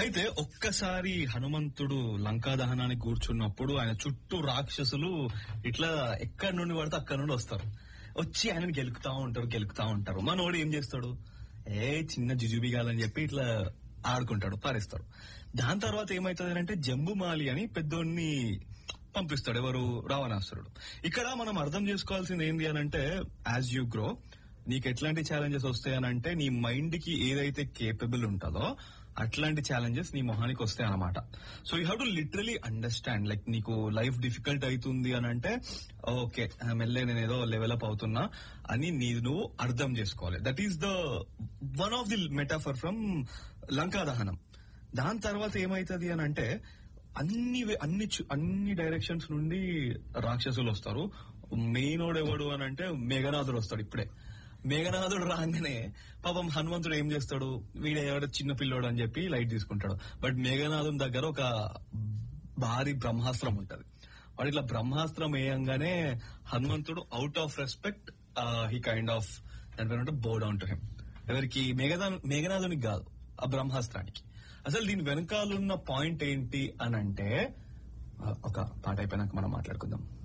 అయితే ఒక్కసారి హనుమంతుడు లంకా దహనానికి కూర్చున్నప్పుడు ఆయన చుట్టూ రాక్షసులు ఇట్లా ఎక్కడి నుండి పడితే అక్కడి నుండి వస్తారు వచ్చి ఆయనను గెలుకుతా ఉంటారు గెలుకుతా ఉంటారు మనోడు ఏం చేస్తాడు ఏ చిన్న జుజుబిగాలని చెప్పి ఇట్లా ఆడుకుంటాడు పారేస్తాడు దాని తర్వాత ఏమైతుంది అంటే జంబుమాలి అని పెద్దోడిని పంపిస్తాడు ఎవరు రావణాసురుడు ఇక్కడ మనం అర్థం చేసుకోవాల్సింది ఏంటి అని అంటే యాజ్ యూ గ్రో నీకు ఎట్లాంటి ఛాలెంజెస్ వస్తాయనంటే నీ మైండ్ కి ఏదైతే కేపబుల్ ఉంటుందో అట్లాంటి ఛాలెంజెస్ నీ మొహానికి వస్తాయి అనమాట so you have to literally understand like నీకు లైఫ్ డిఫికల్ట్ అవుతుంది అని అంటే ఓకే మెల్లే నేను ఏదో లెవెలప్ అవుతున్నా అని నీ నువ్వు అర్థం చేసుకోవాలి that is the one of the metaphor from Lanka దహనం దాని తర్వాత ఏమైతుంది అని అంటే అన్ని వే- అన్ని చు- అన్ని డైరెక్షన్స్ నుండి రాక్షసులు వస్తారు మెయిన్ ఎవడు అని అంటే మేఘనాథుడు వస్తాడు ఇప్పుడే మేఘనాథుడు రాగానే పాపం హనుమంతుడు ఏం చేస్తాడు వీడే ఎవడో చిన్న పిల్లోడు అని చెప్పి లైట్ తీసుకుంటాడు బట్ మేఘనాథుని దగ్గర ఒక భారీ బ్రహ్మాస్త్రం ఉంటది వాడు ఇట్లా బ్రహ్మాస్త్రం వేయంగానే హనుమంతుడు out of respect he kind of అంటే బో డౌన్ టు హిమ్ ఎవరికి మేఘనా మేఘనాథునికి కాదు ఆ బ్రహ్మాస్త్రానికి అసలు దీని వెనకాలన్న పాయింట్ ఏంటి అని అంటే ఆ, ఒక పాట అయిపోయినాక మనం మాట్లాడుకుందాం